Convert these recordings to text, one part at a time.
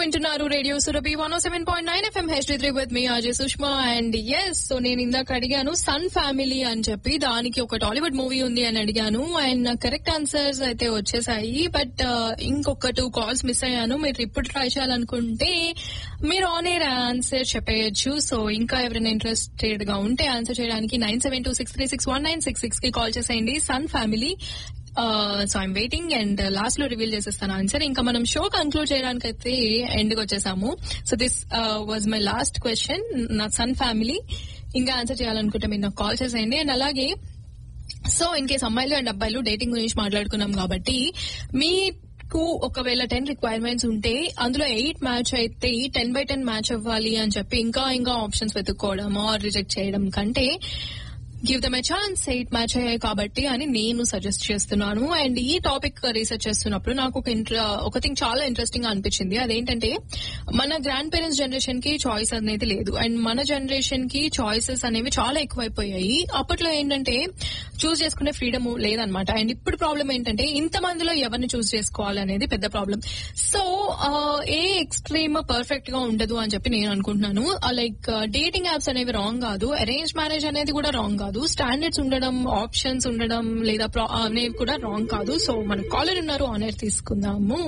వింటున్నారు radio Surabhi one seven point nine FM H three with me Ajay Sushma and yes so నేను ఇందాక అడిగాను sun family అని చెప్పి దానికి ఒక టాలీవుడ్ మూవీ ఉంది అని అడిగాను అండ్ నాకు కరెక్ట్ ఆన్సర్స్ అయితే వచ్చేసాయి బట్ ఇంకొక టూ కాల్స్ మిస్ అయ్యాను మీరు ఇప్పుడు ట్రై చేయాలనుకుంటే మీరు ఆన్ ఎయిర్ ఆన్సర్ చెప్పేయచ్చు సో ఇంకా ఎవరైనా ఇంట్రెస్టెడ్ గా ఉంటే ఆన్సర్ చేయడానికి nine seven two six three six one nine six six కి కాల్ చేసేయండి sun family so I'm waiting and last లో రివీల్ చేసేస్తాను ఆన్సర్ ఇంకా మనం షో కంక్లూడ్ చేయడానికి అయితే ఎండ్ కి వచ్చేసాము so this was my last question నా సన్ ఫ్యామిలీ ఇంకా ఆన్సర్ చేయాలనుకుంటే మీరు నాకు కాల్ చేసేయండి అండ్ అలాగే సో ఇన్ కేస్ అమ్మాయిలు అండ్ అబ్బాయిలు డేటింగ్ గురించి మాట్లాడుకున్నాం కాబట్టి మీకు ఒకవేళ టెన్ రిక్వైర్మెంట్స్ ఉంటే అందులో ఎయిట్ మ్యాచ్ అయితే టెన్ బై టెన్ మ్యాచ్ అవ్వాలి అని చెప్పి ఇంకా ఇంకా ఆప్షన్స్ వెతుక్కోవడం ఆర్ రిజెక్ట్ చేయడం కంటే give them a chance eight match అయ్యాయి కాబట్టి అని నేను సజెస్ట్ చేస్తున్నాను అండ్ ఈ టాపిక్ రీసెర్చ్ చేస్తున్నప్పుడు నాకు ఒక ఇంట్ర- ఒక థింగ్ చాలా ఇంట్రెస్టింగ్ గా అనిపించింది అదేంటంటే మన గ్రాండ్ పేరెంట్స్ జనరేషన్ కి చాయిస్ అనేది లేదు అండ్ మన జనరేషన్ కి చాయిసెస్ అనేవి చాలా ఎక్కువైపోయాయి అప్పట్లో ఏంటంటే చూస్ చేసుకునే ఫ్రీడమ్ లేదనమాట అండ్ ఇప్పుడు ప్రాబ్లం ఏంటంటే ఇంత మందిలో ఎవరిని చూస్ చేసుకోవాలనేది పెద్ద problem so a extreme perfect గా ఉండదు అని చెప్పి నేను అనుకుంటున్నాను లైక్ డేటింగ్ యాప్స్ అనేవి రాంగ్ కాదు అరేంజ్ మ్యారేజ్ అనేది కూడా రాంగ్ కాదు స్టాండర్డ్స్ ఉండడం ఆప్షన్స్ ఉండడం లేదా pro- అనేవి కూడా రాంగ్ కాదు సో మన కాలర్ ఉన్నారు ఆనర్ తీసుకుందాము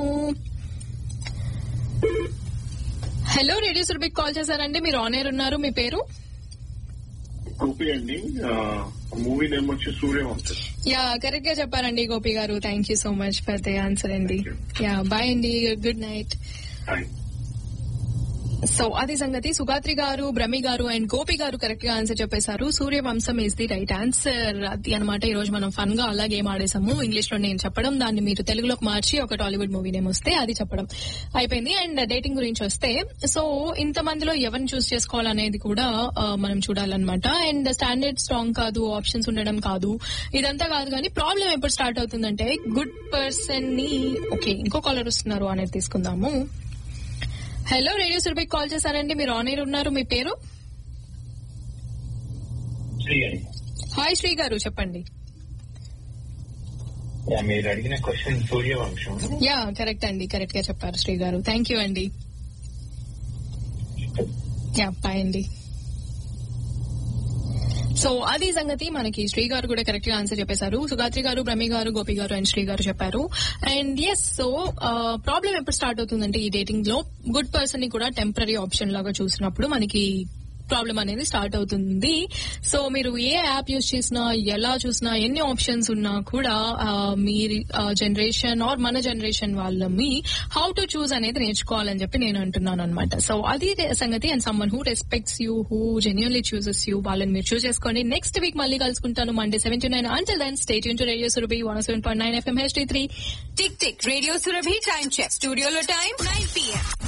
హలో రేడియో సురభికి కాల్ చేశారండి మీరు ఆనర్ ఉన్నారు మీ పేరు గోపి అండి మూవీ నేమ్ వచ్చి సూర్యవంశం యా కరెక్ట్ గా చెప్పారండి Gopi garu thank you so much for the answer అండి యా బాయ్ అండి గుడ్ నైట్ హాయ్ సో అది సంగతి సుగాత్రి గారు బ్రహ్మి గారు అండ్ గోపి గారు కరెక్ట్ గా ఆన్సర్ చెప్పేశారు Suryavamsam is the right answer అది అనమాట ఈ రోజు మనం ఫన్ గా అలా గేమ్ ఆడేసాము ఇంగ్లీష్ లో నేను చెప్పడం దాన్ని మీరు తెలుగులోకి మార్చి ఒక టాలీవుడ్ మూవీ నేమ్ వస్తే అది చెప్పడం అయిపోయింది అండ్ డేటింగ్ గురించి వస్తే సో ఇంత మందిలో ఎవరిని చూస్ చేసుకోవాలనేది కూడా ఆ, మనం చూడాలన్నమాట అండ్ స్టాండర్డ్ స్ట్రాంగ్ కాదు ఆప్షన్స్ ఉండడం కాదు ఇదంతా కాదు కానీ ప్రాబ్లం ఎప్పుడు స్టార్ట్ అవుతుందంటే గుడ్ పర్సన్ ని ఓకే ఇంకో కాలర్ వస్తున్నారు అనేది తీసుకుందాము హలో రేడియో సురభికి కాల్ చేశారండి మీరు ఆన్ ఎయిర్ ఉన్నారు మీ పేరు శ్రీ అండి హాయ్ శ్రీ గారు చెప్పండి యా, మీరు అడిగిన క్వశ్చన్ సూర్యవంశం యా కరెక్ట్ అండి కరెక్ట్ గా చెప్పారు శ్రీ గారు థ్యాంక్ యూ అండి యా బాయ్ అండి సో అది సంగతి మనకి శ్రీ గారు కూడా కరెక్ట్ గా ఆన్సర్ చెప్పేశారు సుగాత్రి గారు బ్రహ్మి గారు గోపి గారు అండ్ శ్రీ గారు చెప్పారు అండ్ ఎస్ సో ప్రాబ్లం ఎప్పుడు స్టార్ట్ అవుతుందంటే ఈ డేటింగ్ లో గుడ్ పర్సన్ ని కూడా టెంపరీ ఆప్షన్ లాగా చూసినప్పుడు మనకి ప్రాబ్లం అనేది స్టార్ట్ అవుతుంది సో మీరు ఏ యాప్ యూజ్ చేసినా ఎలా చూసినా ఎన్ని ఆప్షన్స్ ఉన్నా కూడా ఆ, మీ జనరేషన్ ఆర్ మన జనరేషన్ వాళ్ళమి హౌ టు చూస్ అనేది నేర్చుకోవాలని చెప్పి నేను అంటున్నాను అనమాట సో అది సంగతి and someone who respects you who genuinely chooses you వాళ్ళని మీరు చూస్ చేసుకోండి నెక్స్ట్ వీక్ మళ్ళీ కలుసుకుంటాను Monday seven to nine until then stay tuned to radio Surabhi one seven point nine FM H three tick tick radio Surabhi time check స్టూడియోలో time nine PM